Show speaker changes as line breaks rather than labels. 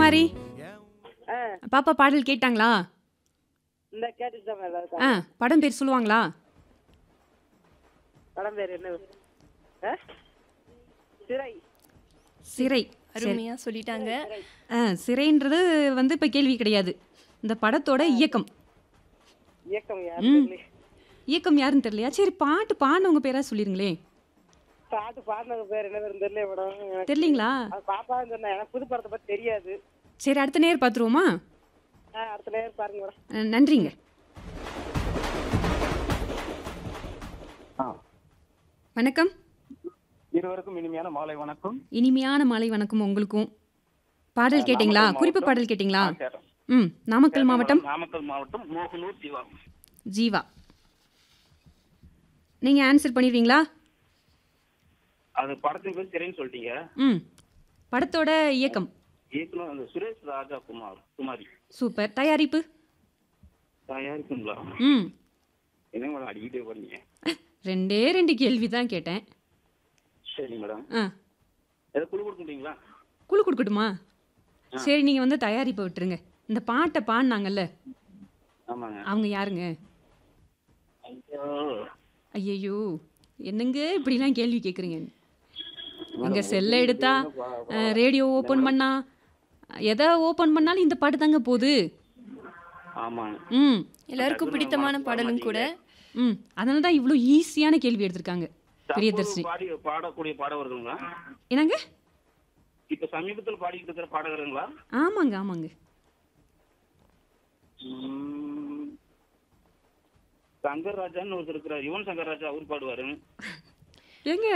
குமாரி
ஆ
பாப்பா பாடல் கேட்டாங்களா
இந்த கேட்டுட்டு தான் மேடம்
ஆ படம் பேர் சொல்லுவாங்களா
படம் பேர் என்ன ஆ? சிறை
சிறை சரி.
அருமையா சொல்லிட்டாங்க
ஆ சிறைன்றது வந்து இப்போ கேள்வி கிடையாது இந்த படத்தோட இயக்கம்
இயக்கம் யார்
ம்.
சொல்லி
இயக்கம் யாருன்னு தெரியலையா சரி பாட்டு பாடினவங்க பேரா சொல்லிருங்களே
பாட்டு பாடினது பேர் என்ன பேர் தெரியல மேடம் எனக்கு
தெரியலீங்களா
அது பாப்பான்னு சொன்னேன் எனக்கு புது படத்தை பத்தி தெரியாது
சரி அடுத்த நேர் பார்த்துருவோமா
ஆ அடுத்த நேரம் பாருங்க மேடம்
அஹ், நன்றிங்க
ஆ
வணக்கம்
இருவருக்கும் இனிமையான மாலை வணக்கம்
இனிமையான மாலை வணக்கம் உங்களுக்கும் பாடல் கேட்டிங்களா
நாமக்கல்
குறிப்பு
மாவட்டம்.
பாடல் கேட்டிங்களா
ஆ, கேட்டோம்.
ம் நாமக்கல் மாவட்டம்
நாமக்கல் மாவட்டம் மோகனூர் ஜீவா
ஜீவா நீங்கள் ஆன்சர் பண்ணிடுவீங்களா
அது படத்தின் பேர் திரைன்னு சொல்லிட்டீங்க
ம் படத்தோட இயக்கம்
இயக்குனர் அந்த சுரேஷ் ராஜா குமார் குமாரி
சூப்பர் தயாரிப்பு
தயாரிப்புங்களா
ம்
என்ன மேடம் அடிக்கிட்டே போறீங்க
ரெண்டே ரெண்டு கேள்வி தான் கேட்டேன்
சரி மேடம்
ஆ
ஏதோ குழு கொடுக்க முடியுங்களா
குழு கொடுக்கட்டுமா சரி நீங்கள் வந்து தயாரிப்பை விட்டுருங்க இந்த பாட்டை பாடினாங்கல்ல
ஆமாங்க
அவங்க யாருங்க
ஐயோ.
ஐயையோ என்னங்க இப்படிலாம் கேள்வி கேட்குறீங்க எங்கள் செல்லை எடுத்தா ரேடியோ ஓப்பன் பண்ணா எதை ஓப்பன் பண்ணாலும் இந்த பாட்டு தாங்க போகுது
ஆமாங்க
ம்
எல்லாருக்கும் பிடித்தமான பாடலும் கூட
ம் அதனால தான் இவ்வளோ ஈஸியான கேள்வி எடுத்திருக்காங்க பிரியதர்ஷினி
பாடி பாடக்கூடிய பாடகர்களா
என்னங்க
இப்ப சமீபத்தில் பாடிக்கிட்டு இருக்கிற பாடகருங்களா
ஆமாங்க ஆமாங்க
ம். சங்கர் ராஜான்னு ஒருத்தர் இருக்கிறார் யுவன் சங்கர் ராஜா அவர் பாடுவாரு
ஏங்க